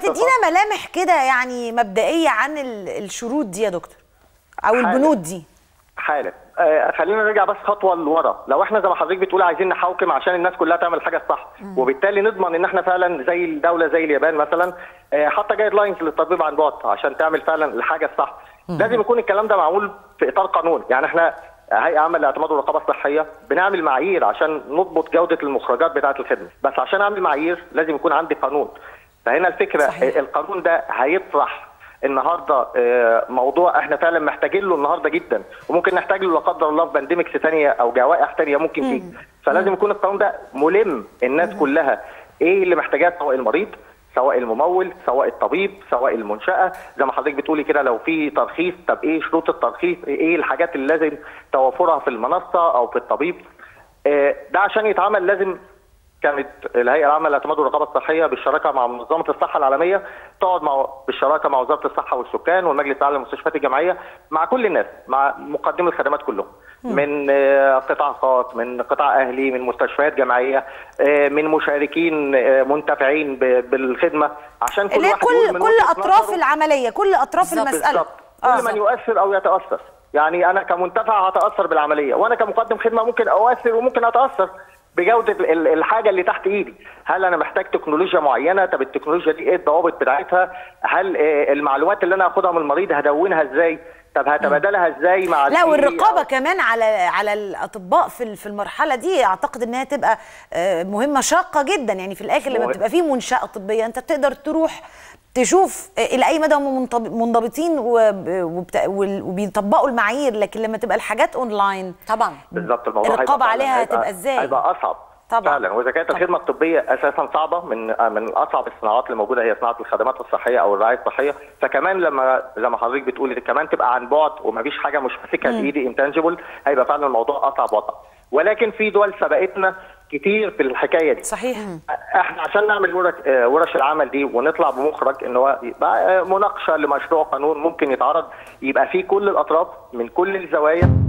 تدينا ملامح كده يعني مبدئيه عن ال- الشروط دي يا دكتور او حالا. البنود دي حالا آه خلينا نرجع بس خطوه لورا لو احنا زي ما حضرتك بتقول عايزين نحوكم عشان الناس كلها تعمل الحاجه الصح وبالتالي نضمن ان احنا فعلا زي الدوله زي اليابان مثلا آه حاطه جايد لاينز للتطبيق عن بعد عشان تعمل فعلا الحاجه الصح لازم يكون الكلام ده معمول في اطار قانون يعني احنا هيئه عامه للاعتماد والرقابه الصحيه بنعمل معايير عشان نضبط جوده المخرجات بتاعه الخدمه بس عشان اعمل معايير لازم يكون عندي قانون فهنا الفكره صحيح. القانون ده هيطرح النهارده آه، موضوع احنا فعلا محتاجين له النهارده جدا وممكن نحتاج له لا قدر الله في بانديمكس ثانيه او جوائح ثانيه ممكن تيجي فلازم يكون القانون ده ملم الناس كلها ايه اللي محتاجاه سواء المريض سواء الممول سواء الطبيب سواء المنشاه زي ما حضرتك بتقولي كده لو في ترخيص طب ايه شروط الترخيص ايه الحاجات اللي لازم توفرها في المنصه او في الطبيب آه، ده عشان يتعمل لازم كانت الهيئه العامه للاعتماد والرقابه الصحيه بالشراكه مع منظمه الصحه العالميه تقعد مع بالشراكه مع وزاره الصحه والسكان والمجلس الاعلى للمستشفيات الجامعيه مع كل الناس مع مقدمي الخدمات كلهم من آه، قطاع خاص من قطاع اهلي من مستشفيات جمعيه آه، من مشاركين آه، منتفعين ب- بالخدمه عشان كل اللي هي واحد يقول كل من كل وجهة اطراف نظره العمليه كل اطراف بالظبط، المساله بالظبط آه. كل من يؤثر او يتاثر يعني انا كمنتفع هتاثر بالعمليه وانا كمقدم خدمه ممكن اؤثر وممكن اتاثر بجوده ال- الحاجه اللي تحت ايدي هل انا محتاج تكنولوجيا معينه طب التكنولوجيا دي ايه الضوابط بتاعتها هل آه، المعلومات اللي انا هاخدها من المريض هدونها ازاي طب هتبادلها ازاي مع لا الفي- والرقابه أو- كمان على على الاطباء في ال- في المرحله دي اعتقد انها تبقى آه، مهمه شاقه جدا يعني في الاخر لما مهم. بتبقى في منشاه طبيه انت بتقدر تروح تشوف آه، الى اي مدى هم منطب- منضبطين وب- وبت- وال- وبيطبقوا المعايير لكن لما تبقى الحاجات اونلاين طبعا بالظبط الموضوع الرقابة هيبقى فعلاً- عليها هيبقى- هتبقى إزاي؟ هيبقى اصعب طبعاً. فعلا واذا كانت طبعاً. الخدمه الطبيه اساسا صعبه من من اصعب الصناعات اللي موجوده هي صناعه الخدمات الصحيه او الرعايه الصحيه فكمان لما زي ما حضرتك بتقولي كمان تبقى عن بعد ومفيش حاجه مش ماسكها بايدي انتنجبل هيبقى فعلا الموضوع اصعب واصعب ولكن في دول سبقتنا كتير في الحكايه دي صحيح احنا عشان نعمل ورش آه، ورش العمل دي ونطلع بمخرج ان هو يبقى آه، مناقشه لمشروع قانون ممكن يتعرض يبقى فيه كل الاطراف من كل الزوايا